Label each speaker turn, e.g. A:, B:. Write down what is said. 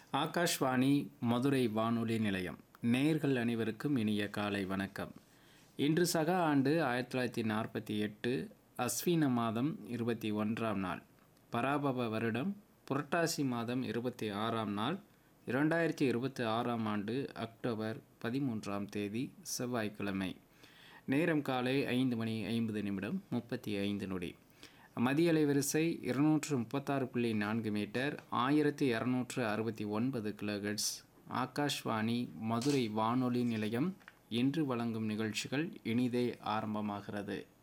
A: ஆகாஷ்வாணி மதுரை வானொலி நிலையம் நேர்கள் அனைவருக்கும் இனிய காலை வணக்கம் இன்று சக ஆண்டு ஆயிரத்தி தொள்ளாயிரத்தி நாற்பத்தி எட்டு அஸ்வின மாதம் இருபத்தி ஒன்றாம் நாள் பராபவ வருடம் புரட்டாசி மாதம் இருபத்தி ஆறாம் நாள் இரண்டாயிரத்தி இருபத்தி ஆறாம் ஆண்டு அக்டோபர் பதிமூன்றாம் தேதி செவ்வாய்க்கிழமை நேரம் காலை ஐந்து மணி ஐம்பது நிமிடம் முப்பத்தி ஐந்து நொடி மதிய அலைவரிசை இருநூற்று முப்பத்தாறு புள்ளி நான்கு மீட்டர் ஆயிரத்தி இரநூற்று அறுபத்தி ஒன்பது கிலோஹெட்ஸ் ஆகாஷ்வாணி மதுரை வானொலி நிலையம் இன்று வழங்கும் நிகழ்ச்சிகள் இனிதே ஆரம்பமாகிறது